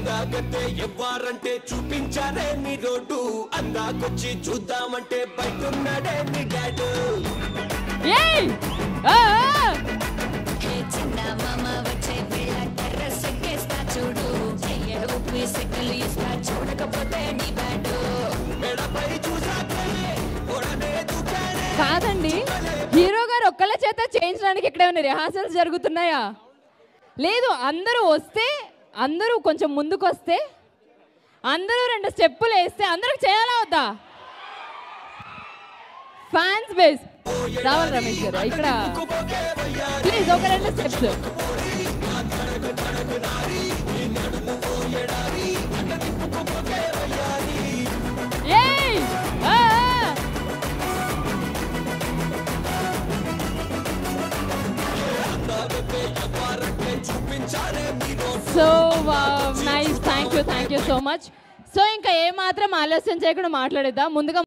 అందాకతే ఎవ్వారంటే చూపించారే మీ road అందాకొచ్చి చూద్దామంటే బయటున్నాడే మీ dad ఏయ్ ఆ, ఆ. హే చిన్న మామ వచ్చే పిల్ల టెర్రస్ ఎక్కేస్తా చూడు చెయ్యలు ఊపి సిగ్గులు ఇస్తా చూడకపోతే నీ బ్యాడు మెడపై చూసాకే పొడనే దూకానే కాదండి హీరో గారు ఒక్కళ్ళ చేత చేయించడానికి ఇక్కడ ఏమైనా రిహార్సల్స్ జరుగుతున్నాయా లేదు అందరూ వస్తే అందరూ కొంచెం ముందుకు వస్తే అందరూ రెండు స్టెప్పులు వేస్తే అందరికి చేయాలా వద్దా ఫ్యాన్స్ బేస్ రావాలి రమేష్ గారు ఇక్కడ ప్లీజ్ ఒక రెండు స్టెప్స్ ఏయ్ ఆ, ఆ. So nice thank you thank you so much so ఇంకా ఏ మాత్రం ఆలస్యం చేయకుండా మాట్లాడేద్దాం ముందుగా